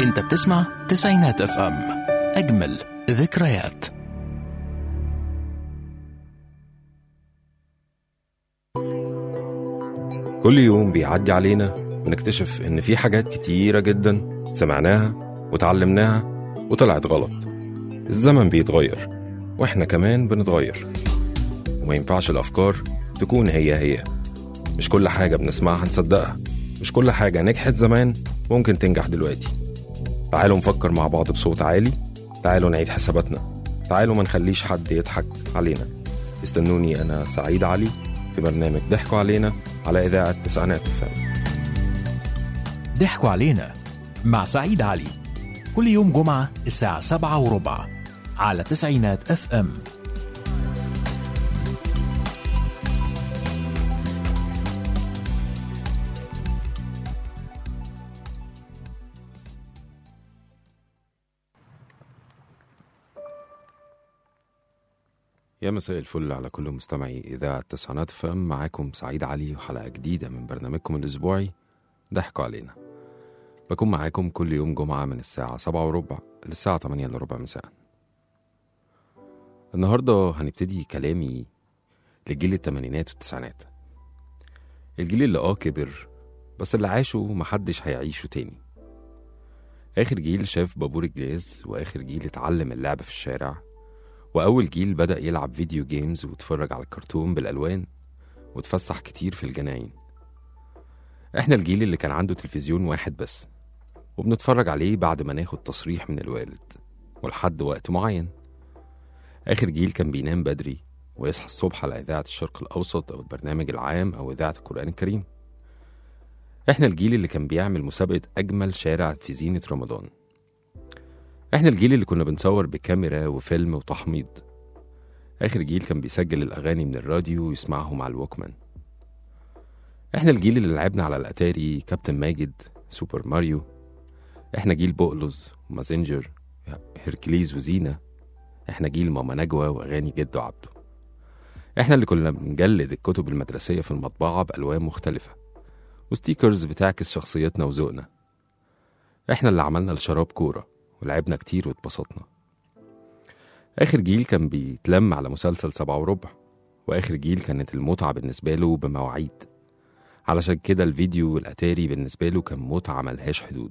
انت بتسمع تسعينات اف ام اجمل ذكريات كل يوم بيعدي علينا بنكتشف إن في حاجات كتيرة جدا سمعناها وتعلمناها وطلعت غلط الزمن بيتغير وإحنا كمان بنتغير وما ينفعش الأفكار تكون هي هي مش كل حاجة بنسمعها نصدقها مش كل حاجة نجحت زمان ممكن تنجح دلوقتي تعالوا نفكر مع بعض بصوت عالي تعالوا نعيد حساباتنا تعالوا ما نخليش حد يضحك علينا استنوني أنا سعيد علي في برنامج ضحكوا علينا على إذاعة تسعينات فم ضحكوا علينا مع سعيد علي كل يوم جمعة الساعة سبعة وربع على تسعينات اف ام يا مساء الفل على كل مستمعي إذاعة تسعينات فم معاكم سعيد علي وحلقة جديدة من برنامجكم الأسبوعي ضحكوا علينا بكون معاكم كل يوم جمعة من الساعة سبعة وربع للساعة تمانية إلا ربع مساء النهاردة هنبتدي كلامي لجيل التمانينات والتسعينات الجيل اللي اه كبر بس اللي عاشه محدش هيعيشه تاني آخر جيل شاف بابور الجاز وآخر جيل اتعلم اللعب في الشارع وأول جيل بدأ يلعب فيديو جيمز ويتفرج على الكرتون بالألوان وتفسح كتير في الجناين احنا الجيل اللي كان عنده تلفزيون واحد بس وبنتفرج عليه بعد ما ناخد تصريح من الوالد ولحد وقت معين آخر جيل كان بينام بدري ويصحى الصبح على إذاعة الشرق الأوسط أو البرنامج العام أو إذاعة القرآن الكريم احنا الجيل اللي كان بيعمل مسابقة أجمل شارع في زينة رمضان احنا الجيل اللي كنا بنصور بكاميرا وفيلم وتحميض آخر جيل كان بيسجل الأغاني من الراديو ويسمعهم على الوكمان احنا الجيل اللي لعبنا على الأتاري كابتن ماجد سوبر ماريو احنا جيل بقلز ومازنجر هيركليز وزينة احنا جيل ماما نجوى وأغاني جدو عبده احنا اللي كنا بنجلد الكتب المدرسية في المطبعة بألوان مختلفة وستيكرز بتعكس شخصيتنا وذوقنا احنا اللي عملنا الشراب كورة ولعبنا كتير واتبسطنا آخر جيل كان بيتلم على مسلسل سبعة وربع وآخر جيل كانت المتعة بالنسبة له بمواعيد علشان كده الفيديو والأتاري بالنسبة له كان متعة ملهاش حدود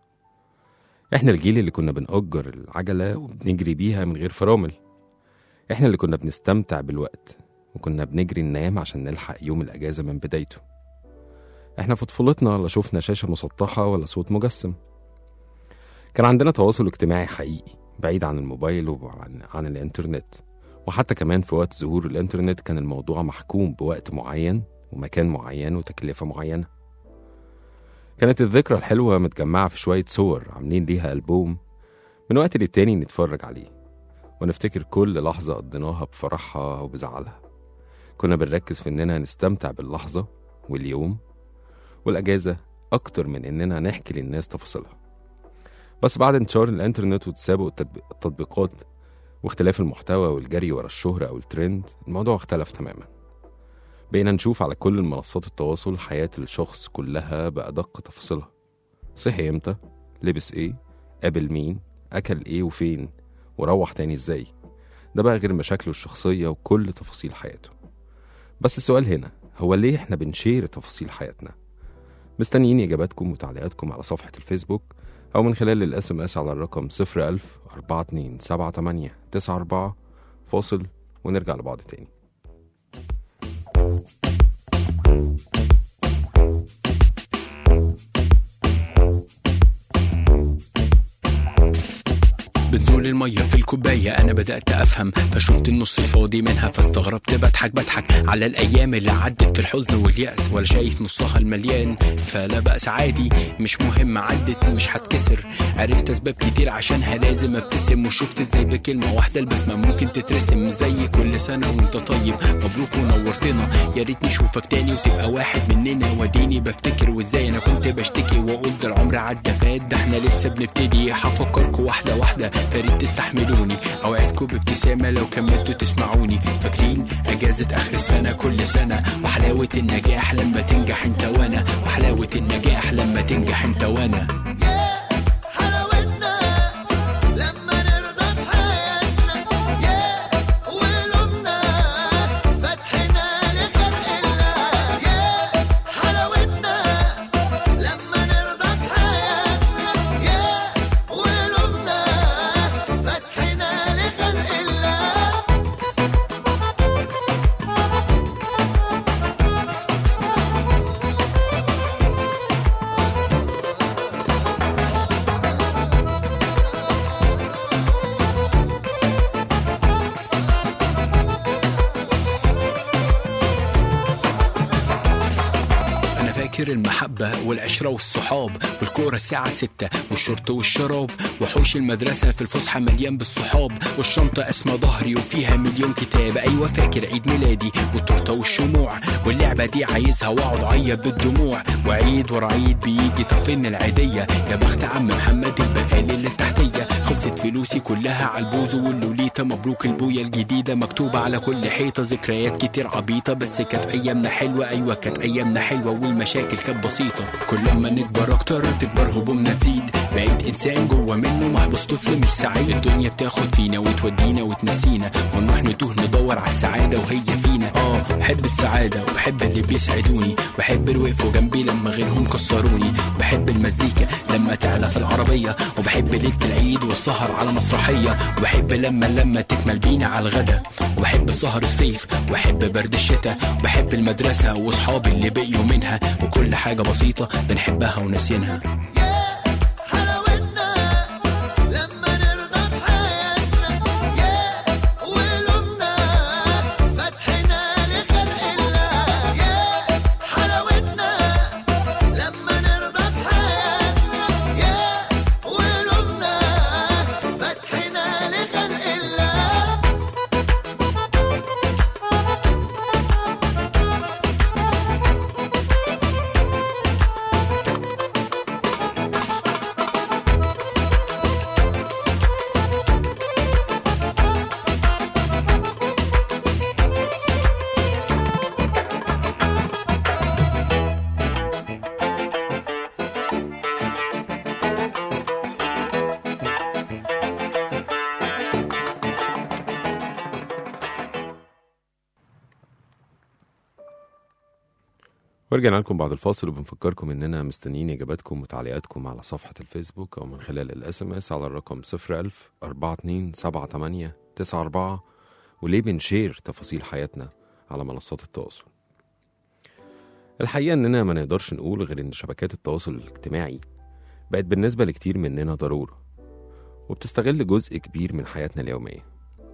احنا الجيل اللي كنا بنأجر العجلة وبنجري بيها من غير فرامل احنا اللي كنا بنستمتع بالوقت وكنا بنجري ننام عشان نلحق يوم الأجازة من بدايته احنا في طفولتنا لا شفنا شاشة مسطحة ولا صوت مجسم كان عندنا تواصل اجتماعي حقيقي بعيد عن الموبايل وعن عن الانترنت وحتى كمان في وقت ظهور الانترنت كان الموضوع محكوم بوقت معين ومكان معين وتكلفة معينة كانت الذكرى الحلوة متجمعة في شوية صور عاملين ليها ألبوم من وقت للتاني نتفرج عليه ونفتكر كل لحظة قضيناها بفرحها وبزعلها كنا بنركز في إننا نستمتع باللحظة واليوم والأجازة أكتر من إننا نحكي للناس تفاصيلها بس بعد انتشار الانترنت وتسابق التطبيق- التطبيقات واختلاف المحتوى والجري ورا الشهرة أو الترند الموضوع اختلف تماما بقينا نشوف على كل المنصات التواصل حياة الشخص كلها بأدق تفاصيلها صحي امتى لبس ايه قابل مين أكل ايه وفين وروح تاني ازاي ده بقى غير مشاكله الشخصية وكل تفاصيل حياته بس السؤال هنا هو ليه احنا بنشير تفاصيل حياتنا مستنيين إجاباتكم وتعليقاتكم على صفحة الفيسبوك أو من خلال الاس ام اس على الرقم 01000 42 78 94 فاصل ونرجع لبعض تاني بتزول المية في الكوباية أنا بدأت أفهم فشفت النص الفاضي منها فاستغربت بضحك بضحك على الأيام اللي عدت في الحزن واليأس ولا شايف نصها المليان فلا بأس عادي مش مهم عدت مش هتكسر عرفت أسباب كتير عشانها لازم أبتسم وشفت إزاي بكلمة واحدة البسمة ممكن تترسم زي كل سنة وأنت طيب مبروك ونورتنا يا ريت نشوفك تاني وتبقى واحد مننا وديني بفتكر وإزاي أنا كنت بشتكي وأقول ده العمر عدى فات ده احنا لسه بنبتدي هفكركوا واحدة واحدة فريد تستحملوني اوعدكم بابتسامة لو كملتوا تسمعوني فاكرين اجازة اخر السنة كل سنة وحلاوة النجاح لما تنجح انت وانا وحلاوة النجاح لما تنجح انت وانا حلاوة فاكر المحبة والعشرة والصحاب والكورة الساعة ستة والشرط والشراب وحوش المدرسة في الفسحة مليان بالصحاب والشنطة اسمها ظهري وفيها مليون كتاب أيوة فاكر عيد ميلادي والتورتة والشموع واللعبة دي عايزها واقعد اعيط بالدموع وعيد ورا عيد بيجي طب فين العيدية يا بخت عم محمد البقالي اللي تحتية خلصت فلوسي كلها على البوز واللوليتا مبروك البوية الجديدة مكتوبة على كل حيطة ذكريات كتير عبيطة بس كانت أيامنا حلوة أيوة كانت أيامنا حلوة والمشاكل كانت بسيطة كل ما نكبر أكتر تكبر همومنا تزيد بقيت إنسان جوه منه محبوس طفل مش سعيد الدنيا بتاخد فينا وتودينا وتنسينا ونروح نتوه ندور على السعادة وهي فينا اه بحب السعادة وبحب اللي بيسعدوني بحب اللي وقفوا جنبي لما غيرهم كسروني بحب المزيكا لما تعلى في العربية وبحب ليلة العيد والسهر على مسرحية وبحب لما لما تكمل بينا على الغدا وبحب سهر الصيف وبحب برد الشتاء وبحب المدرسة واصحابي اللي بقيوا منها وكل حاجة بسيطة بنحبها وناسينها يا حلاوتنا لما نرضى بحياتنا يا ولومنا فتحنا لخلق الله يا حلاوتنا لما نرضى بحياتنا يا ولومنا فتحنا لخلق الله ورجعنا لكم بعد الفاصل وبنفكركم اننا مستنيين اجاباتكم وتعليقاتكم على صفحه الفيسبوك او من خلال الاس ام اس على الرقم 01000 4278 94 وليه بنشير تفاصيل حياتنا على منصات التواصل الحقيقه اننا ما نقدرش نقول غير ان شبكات التواصل الاجتماعي بقت بالنسبه لكتير مننا ضروره وبتستغل جزء كبير من حياتنا اليوميه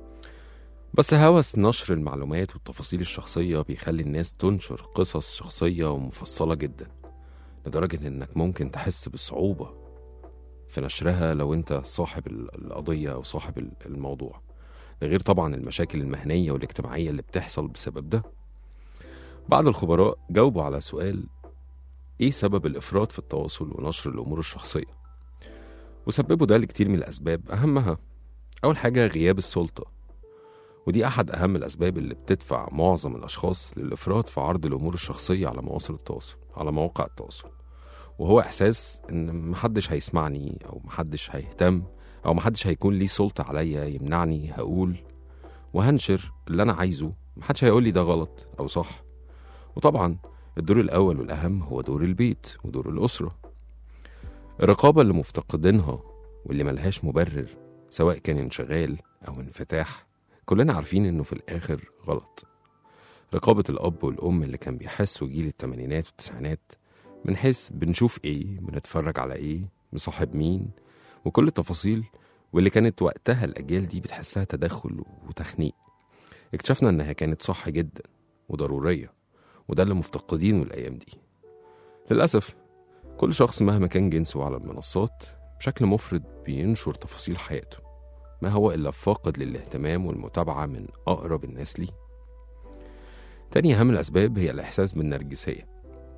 بس هوس نشر المعلومات والتفاصيل الشخصية بيخلي الناس تنشر قصص شخصية ومفصلة جدا لدرجة إنك ممكن تحس بصعوبة في نشرها لو أنت صاحب ال- القضية أو صاحب ال- الموضوع ده غير طبعا المشاكل المهنية والاجتماعية اللي بتحصل بسبب ده بعض الخبراء جاوبوا على سؤال إيه سبب الإفراط في التواصل ونشر الأمور الشخصية وسببوا ده لكتير من الأسباب أهمها أول حاجة غياب السلطة ودي أحد أهم الأسباب اللي بتدفع معظم الأشخاص للإفراط في عرض الأمور الشخصية على مواصل التواصل على مواقع التواصل وهو إحساس إن محدش هيسمعني أو محدش هيهتم أو محدش هيكون ليه سلطة عليا يمنعني هقول وهنشر اللي أنا عايزه محدش هيقول لي ده غلط أو صح وطبعا الدور الأول والأهم هو دور البيت ودور الأسرة الرقابة اللي مفتقدينها واللي ملهاش مبرر سواء كان انشغال أو انفتاح كلنا عارفين إنه في الآخر غلط رقابة الأب والأم اللي كان بيحسوا جيل التمانينات والتسعينات بنحس بنشوف إيه بنتفرج على إيه مصاحب مين وكل التفاصيل واللي كانت وقتها الأجيال دي بتحسها تدخل وتخنيق اكتشفنا إنها كانت صح جدا وضرورية وده اللي مفتقدينه الأيام دي للأسف كل شخص مهما كان جنسه على المنصات بشكل مفرط بينشر تفاصيل حياته ما هو إلا فاقد للاهتمام والمتابعة من أقرب الناس ليه تاني أهم الأسباب هي الإحساس بالنرجسية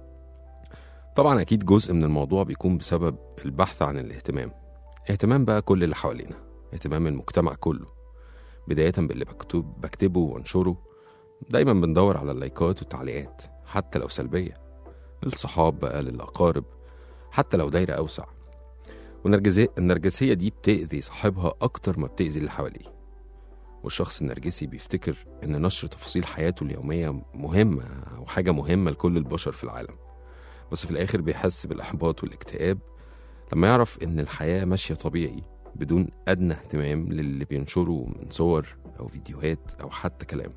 طبعا أكيد جزء من الموضوع بيكون بسبب البحث عن الاهتمام اهتمام بقى كل اللي حوالينا اهتمام المجتمع كله بداية باللي بكتب بكتبه وانشره دايما بندور على اللايكات والتعليقات حتى لو سلبية للصحاب بقى للأقارب حتى لو دايرة أوسع والنرجسية النرجسية دي بتأذي صاحبها أكتر ما بتأذي اللي حواليه والشخص النرجسي بيفتكر إن نشر تفاصيل حياته اليومية مهمة أو حاجة مهمة لكل البشر في العالم بس في الآخر بيحس بالإحباط والاكتئاب لما يعرف إن الحياة ماشية طبيعي بدون أدنى اهتمام للي بينشره من صور أو فيديوهات أو حتى كلام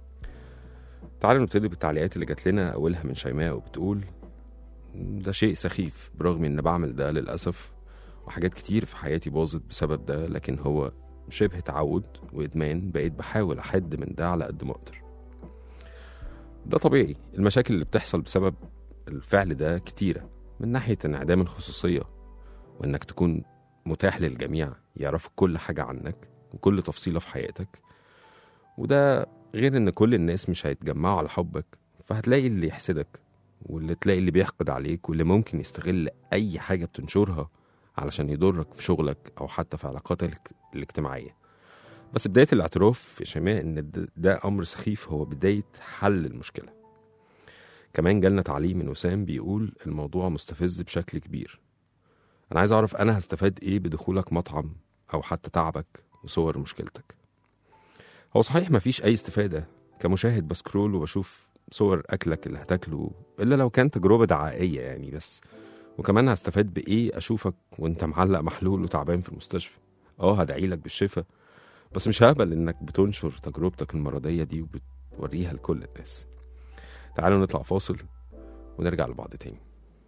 تعالوا نبتدي بالتعليقات اللي جات لنا أولها من شيماء وبتقول ده شيء سخيف برغم إن بعمل ده للأسف وحاجات كتير في حياتي باظت بسبب ده لكن هو شبه تعود وإدمان بقيت بحاول أحد من ده على قد ما أقدر ده طبيعي المشاكل اللي بتحصل بسبب الفعل ده كتيرة من ناحية انعدام الخصوصية وإنك تكون متاح للجميع يعرفوا كل حاجة عنك وكل تفصيلة في حياتك وده غير إن كل الناس مش هيتجمعوا على حبك فهتلاقي اللي يحسدك واللي تلاقي اللي بيحقد عليك واللي ممكن يستغل أي حاجة بتنشرها علشان يضرك في شغلك أو حتى في علاقاتك الاجتماعية بس بداية الاعتراف يا شيماء إن ده- ده أمر سخيف هو بداية حل المشكلة كمان جالنا تعليق من وسام بيقول الموضوع مستفز بشكل كبير أنا عايز أعرف أنا هستفاد إيه بدخولك مطعم أو حتى تعبك وصور مشكلتك هو صحيح مفيش أي استفادة كمشاهد بسكرول وبشوف صور أكلك اللي هتاكله إلا لو كان تجربة دعائية يعني بس وكمان هستفاد بإيه أشوفك وأنت معلق محلول وتعبان في المستشفى اه هدعي لك بالشفا بس مش هقبل إنك بتنشر تجربتك المرضية دي وبتوريها لكل الناس تعالوا نطلع فاصل ونرجع لبعض تاني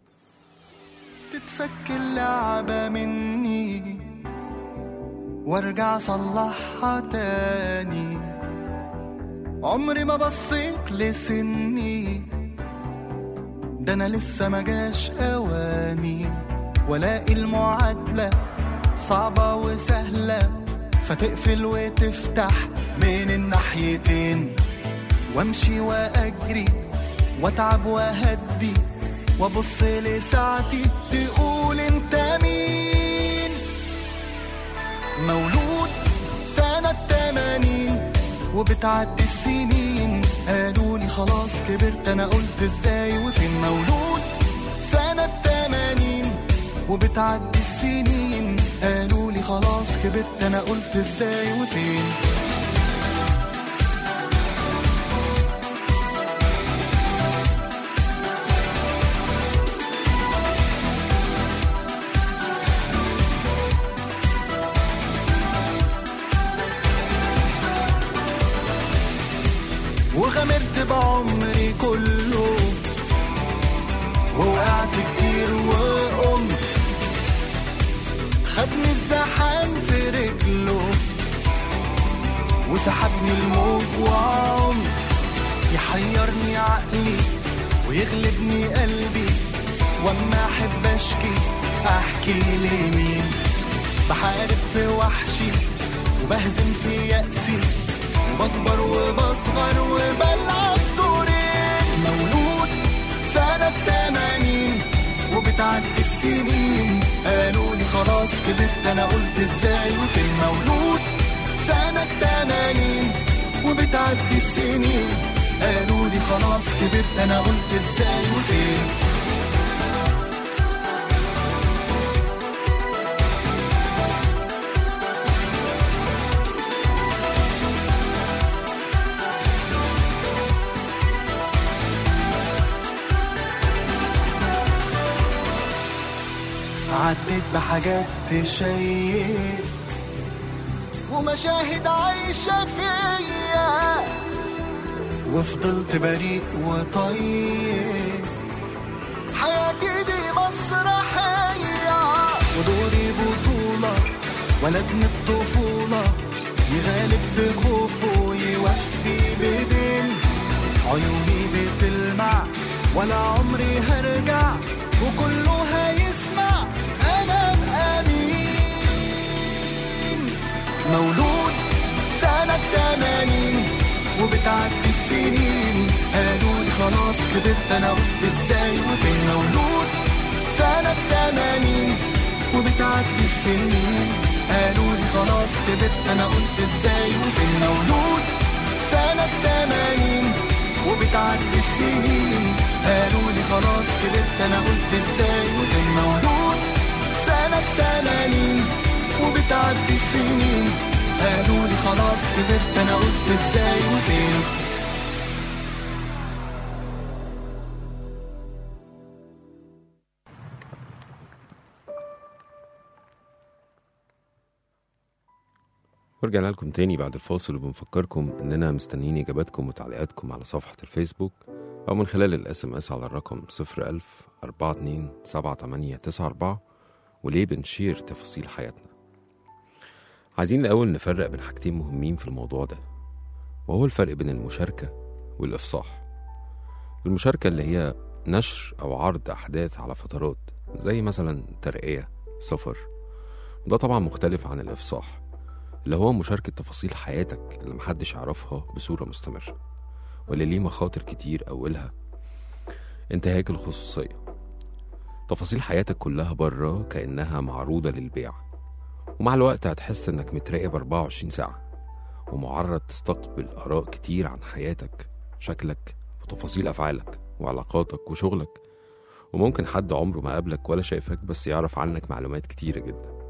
تتفك اللعبة مني وارجع صلحها تاني عمري ما بصيت لسني ده انا لسه ما جاش اواني والاقي المعادلة صعبة وسهلة فتقفل وتفتح من الناحيتين وامشي واجري واتعب واهدي وابص لساعتي تقول انت مين مولود سنة تمانين وبتعدي السنين قالوا لي خلاص كبرت انا قلت ازاي وفين مولود سنة تمانين وبتعدي السنين قالوا لي خلاص كبرت انا قلت ازاي وفين وغامرت بعمري كله ووقعت كتير وقمت خدني الزحام في رجله وسحبني الموج وعمت يحيرني عقلي ويغلبني قلبي واما احب اشكي احكي لمين بحارب في وحشي وبهزم في يأسي وبكبر وبصغر وبلعب دورين مولود سنة تمانين وبتعدي السنين قالوا لي خلاص كبرت انا قلت ازاي وفين مولود سنة تمانين وبتعدي السنين قالوا لي خلاص كبرت انا قلت ازاي وفين عديت بحاجات تشيق ومشاهد عايشة فيا وفضلت بريء وطيب حياتي دي مسرحية ودوري بطولة ولد من الطفولة يغالب في خوفه ويوفي بدين عيوني بتلمع ولا عمري هرجع وكله هيسمع انا بأمين مولود سنة تمانين وبتعدي السنين قالوا لي خلاص كبرت انا قلت ازاي وفين مولود سنة تمانين وبتعدي السنين قالوا لي خلاص كبرت انا قلت ازاي وفين مولود سنة تمانين وبتعدي السنين قالوا لي خلاص كبرت انا قلت ازاي وفين مولود سنة تمانين وبتعدي السنين قالوا لي خلاص كبرت انا قلت ازاي وفين ورجعنا لكم تاني بعد الفاصل وبنفكركم اننا مستنيين اجاباتكم وتعليقاتكم على صفحة الفيسبوك او من خلال الاس ام اس على الرقم 01000 42 7894 وليه بنشير تفاصيل حياتنا عايزين الاول نفرق بين حاجتين مهمين في الموضوع ده وهو الفرق بين المشاركة والافصاح المشاركة اللي هي نشر أو عرض أحداث على فترات زي مثلا ترقية سفر وده طبعا مختلف عن الإفصاح اللي هو مشاركة تفاصيل حياتك اللي محدش يعرفها بصورة مستمرة واللي ليه مخاطر كتير أولها انتهاك الخصوصية تفاصيل حياتك كلها بره كأنها معروضة للبيع ومع الوقت هتحس إنك متراقب 24 ساعة ومعرض تستقبل آراء كتير عن حياتك شكلك وتفاصيل أفعالك وعلاقاتك وشغلك وممكن حد عمره ما قابلك ولا شايفك بس يعرف عنك معلومات كتيرة جدا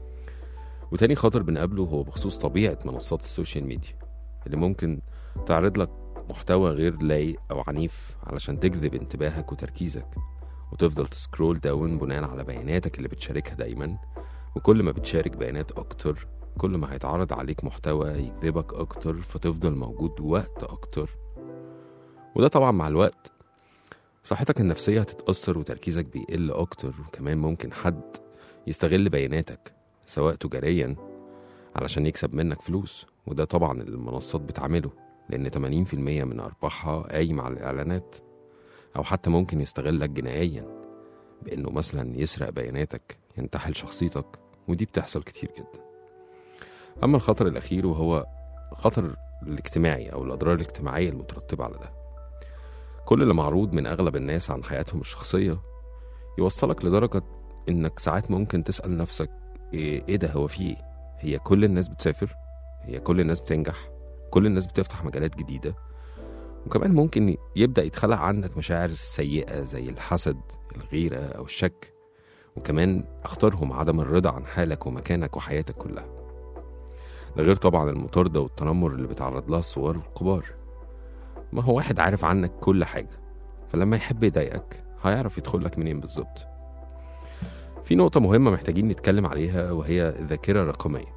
وتاني خطر بنقابله هو بخصوص طبيعة منصات السوشيال ميديا اللي ممكن تعرض لك محتوى غير لايق أو عنيف علشان تجذب انتباهك وتركيزك وتفضل تسكرول داون بناء على بياناتك اللي بتشاركها دايما وكل ما بتشارك بيانات أكتر كل ما هيتعرض عليك محتوى يجذبك أكتر فتفضل موجود وقت أكتر وده طبعا مع الوقت صحتك النفسية هتتأثر وتركيزك بيقل أكتر وكمان ممكن حد يستغل بياناتك سواء تجاريا علشان يكسب منك فلوس وده طبعا اللي المنصات بتعمله لأن 80% من أرباحها قايم على الإعلانات أو حتى ممكن يستغلك جنائيا بإنه مثلا يسرق بياناتك ينتحل شخصيتك ودي بتحصل كتير جدا أما الخطر الأخير وهو خطر الاجتماعي أو الأضرار الاجتماعية المترتبة على ده كل اللي معروض من أغلب الناس عن حياتهم الشخصية يوصلك لدرجة إنك ساعات ممكن تسأل نفسك إيه, إيه ده هو في إيه؟ هي كل الناس بتسافر؟ هي كل الناس بتنجح؟ كل الناس بتفتح مجالات جديدة؟ وكمان ممكن يبدأ يتخلق عندك مشاعر سيئة زي الحسد الغيرة أو الشك وكمان أخطرهم عدم الرضا عن حالك ومكانك وحياتك كلها ده غير طبعا المطاردة والتنمر اللي بيتعرض لها الصغار والكبار ما هو واحد عارف عنك كل حاجة فلما يحب يضايقك هيعرف يدخلك منين بالظبط في نقطة مهمة محتاجين نتكلم عليها وهي الذاكرة الرقمية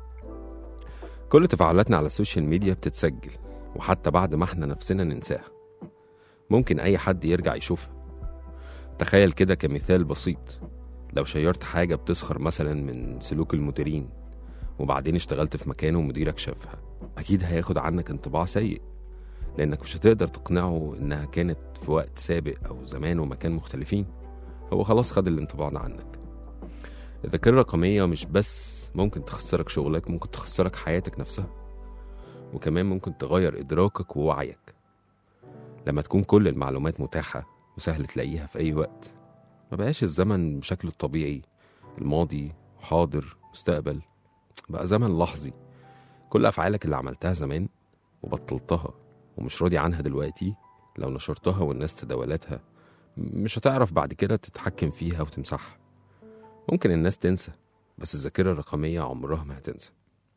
كل تفاعلاتنا على السوشيال ميديا بتتسجل وحتى بعد ما احنا نفسنا ننساها ممكن أي حد يرجع يشوفها تخيل كده كمثال بسيط لو شيرت حاجة بتسخر مثلا من سلوك المديرين وبعدين اشتغلت في مكان ومديرك شافها أكيد هياخد عنك انطباع سيء لأنك مش هتقدر تقنعه إنها كانت في وقت سابق أو زمان ومكان مختلفين هو خلاص خد الانطباع ده عنك الذاكرة الرقمية مش بس ممكن تخسرك شغلك ممكن تخسرك حياتك نفسها وكمان ممكن تغير إدراكك ووعيك لما تكون كل المعلومات متاحة وسهل تلاقيها في أي وقت ما بقاش الزمن بشكله الطبيعي الماضي حاضر مستقبل بقى زمن لحظي كل أفعالك اللي عملتها زمان وبطلتها ومش راضي عنها دلوقتي لو نشرتها والناس تداولتها مش هتعرف بعد كده تتحكم فيها وتمسحها ممكن الناس تنسى بس الذاكرة الرقمية عمرها ما هتنسى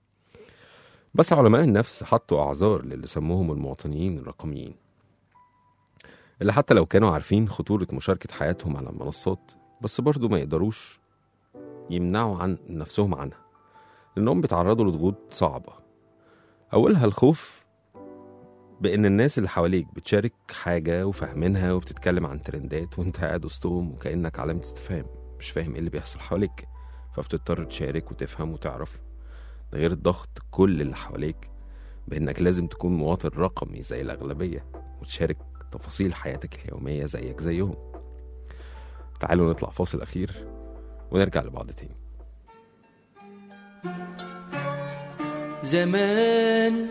بس علماء النفس حطوا أعذار للي سموهم المواطنين الرقميين اللي حتى لو كانوا عارفين خطورة مشاركة حياتهم على المنصات بس برضو ما يقدروش يمنعوا عن نفسهم عنها لأنهم بيتعرضوا لضغوط صعبة أولها الخوف بإن الناس اللي حواليك بتشارك حاجة وفاهمينها وبتتكلم عن ترندات وانت قاعد وسطهم وكأنك علامة استفهام مش فاهم ايه اللي بيحصل حواليك فبتضطر تشارك وتفهم وتعرف ده غير الضغط كل اللي حواليك بإنك لازم تكون مواطن رقمي زي الأغلبية وتشارك تفاصيل حياتك اليومية زيك زيهم تعالوا نطلع فاصل أخير ونرجع لبعض تاني زمان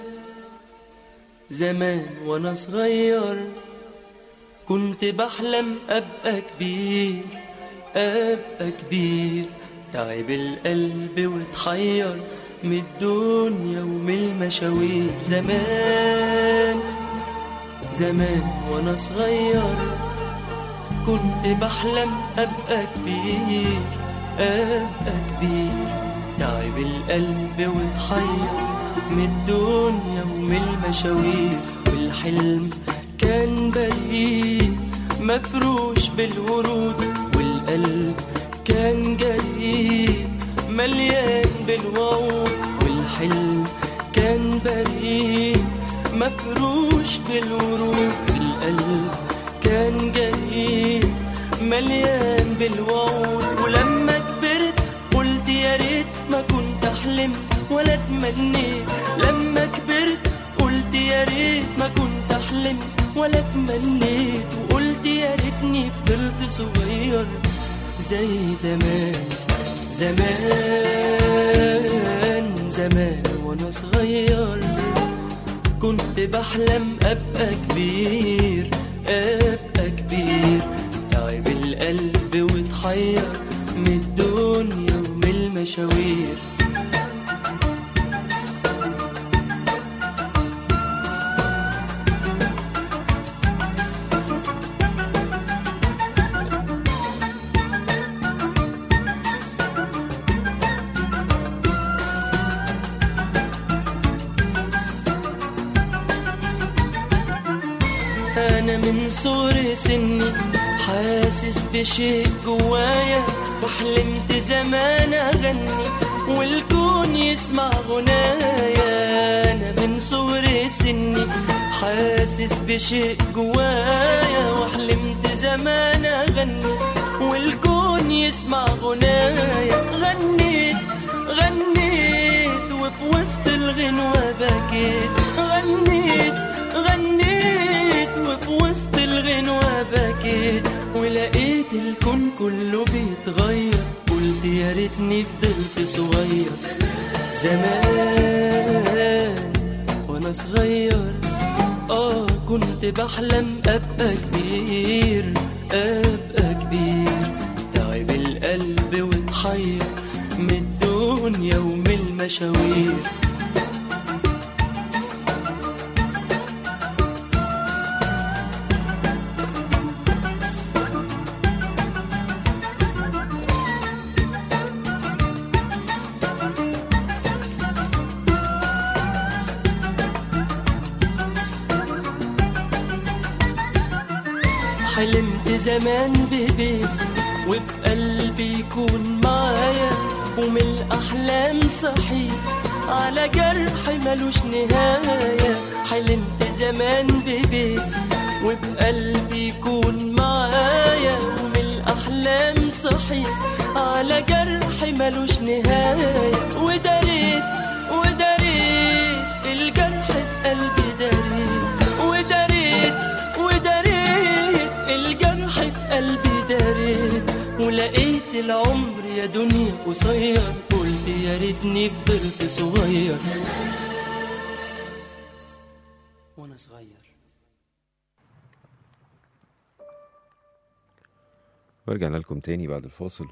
زمان وانا صغير كنت بحلم ابقى كبير ابقى كبير تعب القلب واتحير من الدنيا ومن المشاوير زمان زمان وانا صغير كنت بحلم ابقى كبير ابقى كبير تعب القلب واتحير من الدنيا ومن المشاوير والحلم كان بريء مفروش بالورود والقلب كان جريء مليان بالوعود والحلم كان بريء مفروش بالورود والقلب كان جريء مليان بالوعود ولما كبرت قلت يا ريت ما كنت حلمت ولا اتمنيت لما كبرت قلت يا ريت ما كنت حلمت ولا تمنيت وقلت يا ريتني فضلت صغير زي زمان زمان زمان وانا صغير كنت بحلم ابقى كبير ابقى كبير تعب القلب واتحير من الدنيا ومن المشاوير أنا من صغر سني حاسس بشيء جوايا وحلمت زمان أغني والكون يسمع غنايا أنا من صغر سني حاسس بشيء جوايا وحلمت زمان أغني والكون يسمع غنايا غنيت غنيت وفي وسط الغنوة بكيت غنيت غنيت وفي وسط الغنوة بكيت ولقيت الكون كله بيتغير قلت يا ريتني فضلت صغير زمان وانا صغير اه كنت بحلم ابقى كبير ابقى كبير تعب القلب واتحير من الدنيا ومن المشاوير حلمت زمان ببيت وبقلبي يكون معايا ومن الأحلام صحيت على جرح ملوش نهاية حلمت زمان ببيت وبقلبي يكون معايا ومن الأحلام صحيت على جرح ملوش نهاية وداريت وداريت الجرح في قلبي داريت وداريت وداريت الجرح في قلبي داريت ولقيت العمر يا دنيا قصير قلت يا ريتني فضلت صغير وانا صغير ورجعنا لكم تاني بعد الفاصل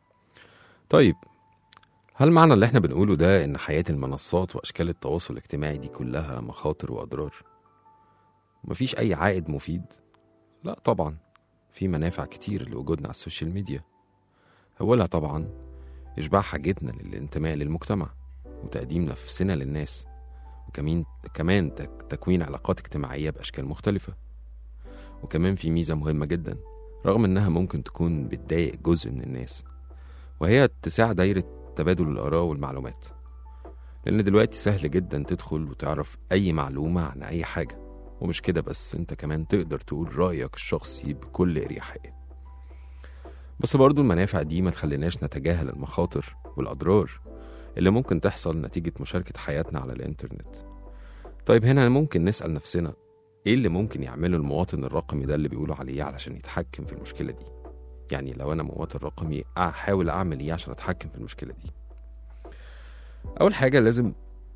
طيب هل معنى اللي احنا بنقوله ده ان حياة المنصات واشكال التواصل الاجتماعي دي كلها مخاطر واضرار مفيش اي عائد مفيد لا طبعا في منافع كتير لوجودنا على السوشيال ميديا اولها طبعا اشباع حاجتنا للانتماء للمجتمع وتقديم نفسنا للناس وكمان كمان تك تكوين علاقات اجتماعية بأشكال مختلفة وكمان في ميزة مهمة جدا رغم إنها ممكن تكون بتضايق جزء من الناس وهي اتساع دايرة تبادل الآراء والمعلومات لأن دلوقتي سهل جدا تدخل وتعرف أي معلومة عن أي حاجة ومش كده بس انت كمان تقدر تقول رأيك الشخصي بكل إريحية بس برضو المنافع دي ما تخليناش نتجاهل المخاطر والأضرار اللي ممكن تحصل نتيجة مشاركة حياتنا على الإنترنت طيب هنا ممكن نسأل نفسنا إيه اللي ممكن يعمله المواطن الرقمي ده اللي بيقولوا عليه علشان يتحكم في المشكلة دي يعني لو أنا مواطن رقمي أحاول أعمل إيه عشان أتحكم في المشكلة دي أول حاجة لازم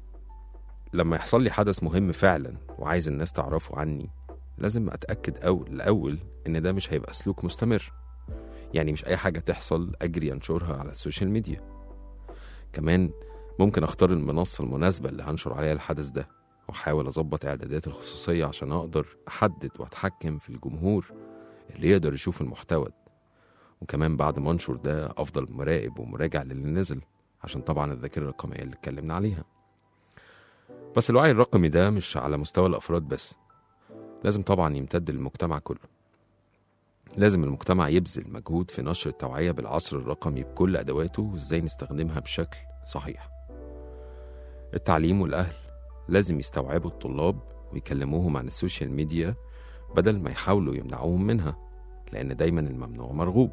لما يحصل لي حدث مهم فعلا وعايز الناس تعرفه عني لازم أتأكد أو الأول إن ده مش هيبقى سلوك مستمر يعني مش أي حاجة تحصل أجري أنشرها على السوشيال ميديا كمان ممكن أختار المنصة المناسبة اللي هنشر عليها الحدث ده وأحاول أظبط إعدادات الخصوصية عشان أقدر أحدد وأتحكم في الجمهور اللي يقدر يشوف المحتوى ده. وكمان بعد ما أنشر ده أفضل مراقب ومراجع للي نزل عشان طبعا الذاكرة الرقمية اللي اتكلمنا عليها بس الوعي الرقمي ده مش على مستوى الأفراد بس لازم طبعا يمتد للمجتمع كله لازم المجتمع يبذل مجهود في نشر التوعية بالعصر الرقمي بكل أدواته وإزاي نستخدمها بشكل صحيح التعليم والأهل لازم يستوعبوا الطلاب ويكلموهم عن السوشيال ميديا بدل ما يحاولوا يمنعوهم منها لأن دايما الممنوع مرغوب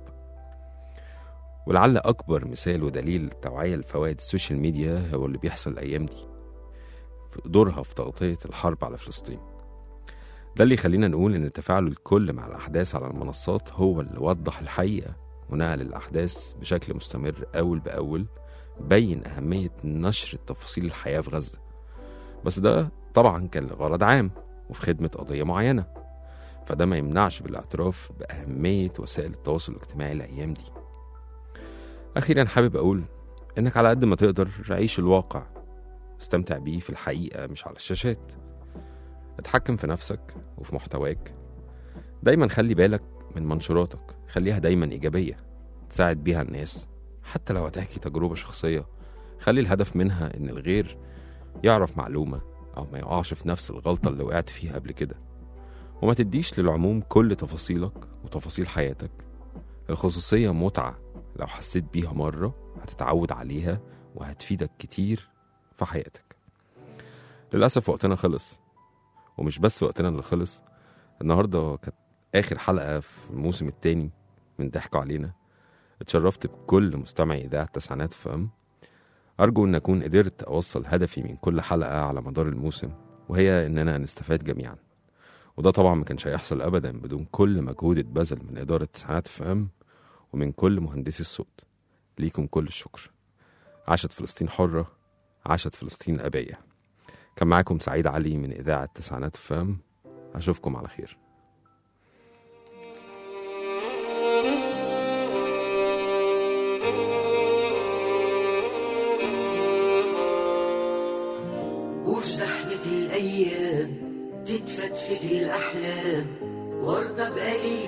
ولعل أكبر مثال ودليل التوعية لفوائد السوشيال ميديا هو اللي بيحصل الأيام دي في دورها في تغطية الحرب على فلسطين ده اللي يخلينا نقول إن تفاعل الكل مع الأحداث على المنصات هو اللي وضح الحقيقة ونقل الأحداث بشكل مستمر أول بأول بين أهمية نشر تفاصيل الحياة في غزة بس ده طبعا كان لغرض عام وفي خدمة قضية معينة فده ما يمنعش بالاعتراف بأهمية وسائل التواصل الاجتماعي الأيام دي أخيرا حابب أقول إنك على قد ما تقدر عيش الواقع استمتع بيه في الحقيقة مش على الشاشات اتحكم في نفسك وفي محتواك دايما خلي بالك من منشوراتك خليها دايما إيجابية تساعد بيها الناس حتى لو هتحكي تجربة شخصية خلي الهدف منها إن الغير يعرف معلومة أو ما يقعش في نفس الغلطة اللي وقعت فيها قبل كده وما تديش للعموم كل تفاصيلك وتفاصيل حياتك الخصوصية متعة لو حسيت بيها مرة هتتعود عليها وهتفيدك كتير في حياتك للأسف وقتنا خلص ومش بس وقتنا اللي خلص النهاردة كانت آخر حلقة في الموسم التاني من ضحكوا علينا اتشرفت بكل مستمعي إذاعة تسعينات فم أرجو أن أكون قدرت أوصل هدفي من كل حلقة على مدار الموسم وهي إننا نستفاد جميعا وده طبعا ما كانش هيحصل أبدا بدون كل مجهود اتبذل من إدارة تسعينات فم ومن كل مهندسي الصوت ليكم كل الشكر عاشت فلسطين حرة عاشت فلسطين أبية كان معاكم سعيد علي من إذاعة تسعينات فم أشوفكم على خير وفي زحمة الأيام تتفتفت الأحلام وارضى بقليل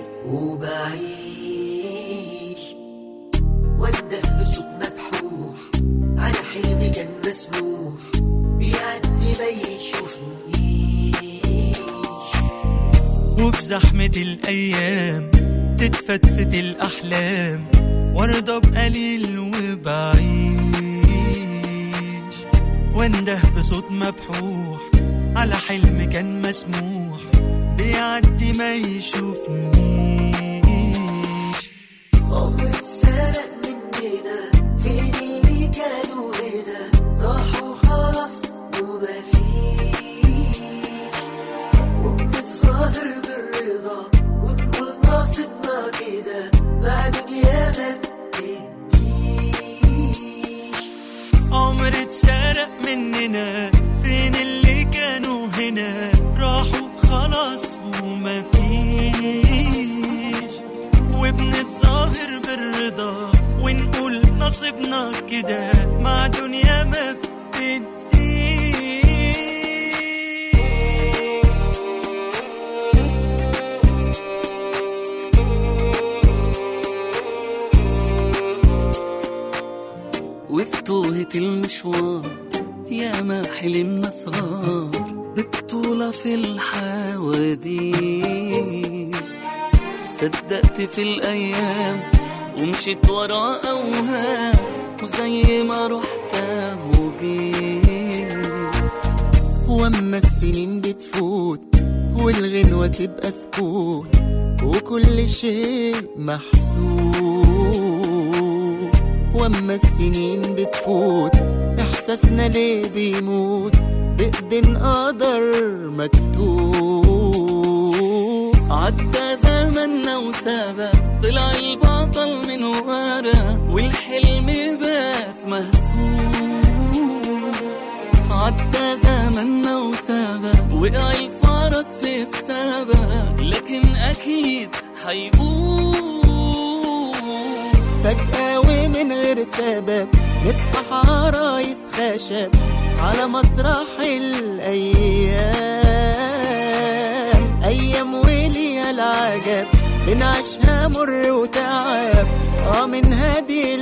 وبعيش وانده بصوت مبحوح على حلم كان مسموح بيعدي ما يشوفنيش وفي زحمة الأيام تتفتفت الأحلام وارضى بقليل وبعيش وانده بصوت مبحوح على حلم كان مسموح بيعدي ما يشوفنيش عمر اتسرق مننا فين اللي كانوا هنا راحوا خلاص وما فيش وبنتظاهر بالرضا ونقول ناصبنا كده مع دنيا ما بتديش عمر اتسرق مننا فين اللي كانوا هنا راحوا خلاص وما فيش وبنتظاهر بالرضا ونقول نصيبنا كده مع دنيا ما بتديش وفي توهة المشوار يا ما حلمنا صغار ببطولة في الحواديت صدقت في الأيام ومشيت ورا أوهام وزي ما رحت وجيت واما السنين بتفوت والغنوة تبقى سكوت وكل شيء محسوب واما السنين بتفوت احساسنا ليه بيموت بإيدين قدر مكتوب عدى زمننا وسابق طلع البطل من ورا والحلم بات مهزوم عدى زمننا وسابق وقع الفرس في السبق لكن أكيد حيقوم فجأة ومن غير سبب نصبح عرايس خشب على مسرح الأيام أيام وليا العجب بنعيشها مر وتعب اه من هدي